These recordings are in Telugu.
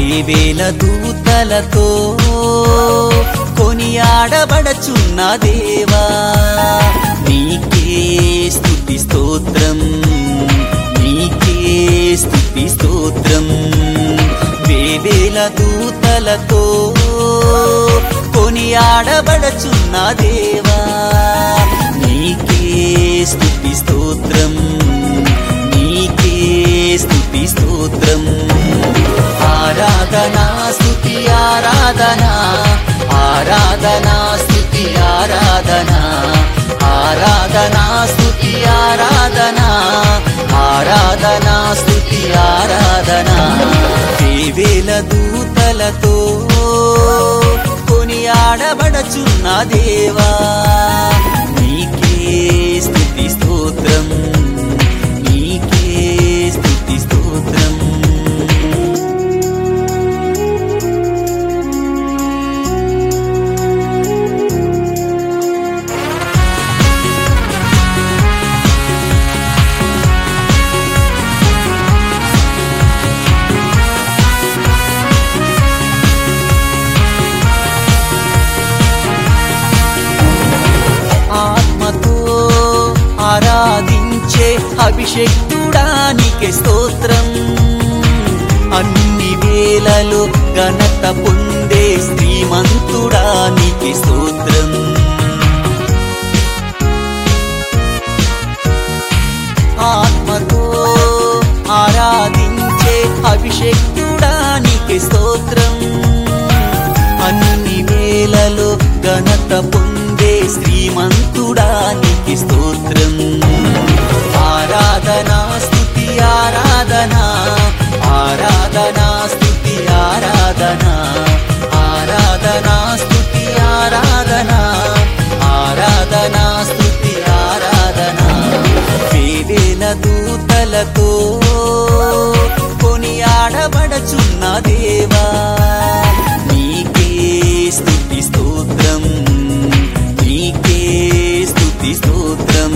వేవేల దూతలతో కొనియాడబడచున్న దేవా నీకే స్తుతి స్తోత్రం నీకే స్తుతి స్తోత్రం వేవేల దూతలతో కొనియాడబడచున్న దేవా నీకే స్తుతి స్తోత్రం నీకే స్తుతి స్తోత్రం ఆరాధనా స్తుతి ఆరాధనా ఆరాధనా స్తుతి ఆరాధనా ఆరాధనా స్తుతి ఆరాధనా ఆరాధనా స్తుతి ఆరాధనా వేవేల దూతలతో కొనియాడబడచున్న దేవా నీకే స్తుతి స్తోత్రం నీకే స్తుతి స్తోత్రం ఆత్మతో ఆరాధించే అభిషేక్తుడానికి స్తోత్రం అన్ని వేలలో ఘనత పొందే శ్రీమంతుడానికి స్తోత్రం ఆత్మతో ఆరాధించే అభిషేక్తుడానికి స్తోత్రం అన్ని వేలలో ఘనత పొందే శ్రీమంతుడానికి స్తోత్రం ఆరాధనా స్తుతి ఆరాధనా ఆరాధనా స్తుతి ఆరాధనా ఆరాధనా స్తుతి ఆరాధనా ఆరాధనా స్తుతి ఆరాధనా వేవేల దూతలతో కొనియాడబడచున్న దేవా నీకే స్తుతి స్తోత్రం నీకే స్తుతి స్తోత్రం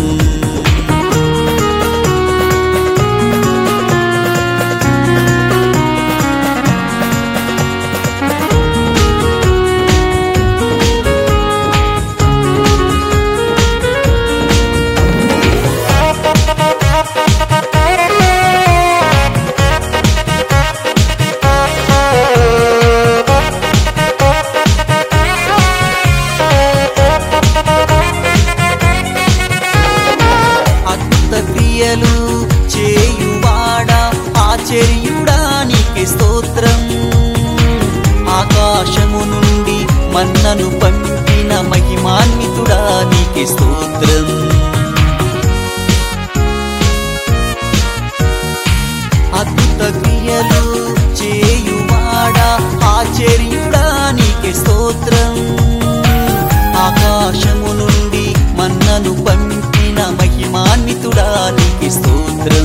అద్భుత క్రియలు చేయువాడా ఆశ్చర్యుడానికి స్తోత్రం ఆకాశము నుండి మన్నను పంపిన మహిమాన్వితుడానికి స్తోత్రం అద్భుత క్రియలు చేయువాడా ఆశ్చర్యుడానికి స్తోత్రం ఆకాశము నుండి మన్నను పంపిన మహిమాన్వితుడానికి స్తోత్రం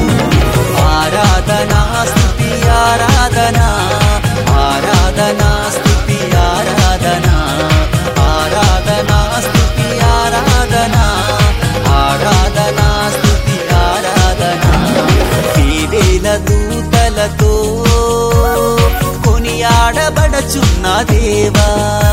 ఆరాధనా స్తుతి ఆరాధనా ఆరాధనా స్తుతి ఆరాధనా ఆరాధనా స్తుతి ఆరాధనా ఆరాధనా స్తుతి ఆరాధనా వేవేల దూతలతో కొనియాడబడచున్న దేవా